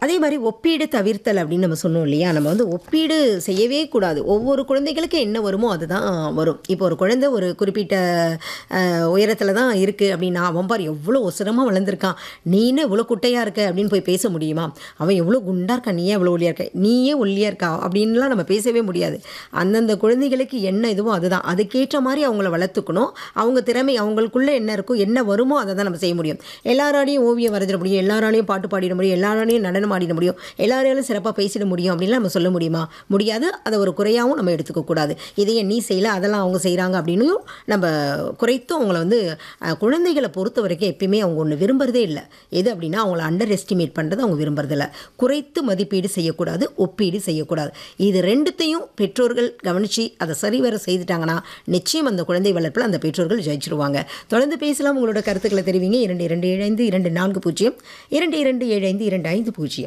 அதே மாதிரி ஒப்பீடு தவிர்த்தல் அப்படின்னு நம்ம சொன்னோம் இல்லையா நம்ம வந்து ஒப்பீடு செய்யவே கூடாது ஒவ்வொரு குழந்தைகளுக்கு என்ன வருமோ அதுதான் வரும் இப்போ ஒரு குழந்தை ஒரு குறிப்பிட்ட உயரத்தில் தான் இருக்குது அப்படின்னா அவன் பாரு எவ்வளோ ஒசரமாக வளர்ந்துருக்கான் நீனே இவ்வளோ குட்டையாக இருக்க அப்படின்னு போய் பேச முடியுமா அவன் எவ்வளோ குண்டா இருக்கான் நீயே எவ்வளோ ஒல்லியாக இருக்க நீயே ஒல்லியாக இருக்கா அப்படின்லாம் நம்ம பேசவே முடியாது அந்தந்த குழந்தைகளுக்கு என்ன இதுவோ அதுதான் அதுக்கேற்ற மாதிரி அவங்கள வளர்த்துக்கணும் அவங்க திறமை அவங்களுக்குள்ளே என்ன இருக்கோ என்ன வருமோ அதை தான் நம்ம செய்ய முடியும் எல்லாராலையும் ஓவியம் வரைஞ்சிட முடியும் எல்லாராலையும் பாட்டு பாடிட முடியும் எல்லாராலையும் நடனம் ஆடிட முடியும் எல்லாராலையும் சிறப்பாக பேசிட முடியும் அப்படின்லாம் நம்ம சொல்ல முடியுமா முடியாது அதை ஒரு குறையாகவும் நம்ம எடுத்துக்க கூடாது இதையே நீ செய்யல அதெல்லாம் அவங்க செய்கிறாங்க அப்படின்னு நம்ம குறைத்தும் அவங்கள வந்து அஹ், குழந்தைகளை பொறுத்த வரைக்கும் எப்பயுமே அவங்க ஒன்று விரும்புறதே இல்லை எது அப்படின்னா அவங்கள அண்டர் எஸ்டிமேட் பண்ணுறது அவங்க விரும்புறதில்ல குறைத்து மதிப்பீடு செய்யக்கூடாது ஒப்பீடு செய்யக்கூடாது இது ரெண்டுத்தையும் பெற்றோர்கள் கவனித்து அதை சரிவர செய்துட்டாங்கன்னா நிச்சயம் அந்த குழந்தை வளர்ப்பில் அந்த பெற்றோர்கள் ஜெயிச்சிருவாங்க தொடர்ந்து பேசலாம் உங்களோட கருத்துக்களை தெரிவிங்க இரண்டு இரண்டு ஏழு ஐந்து இரண்டு நான்கு பூஜ்ஜியம் இரண்டு இரண்டு ஏழு ஐந்து இரண்டு ஐந்து பூஜ்ஜியம்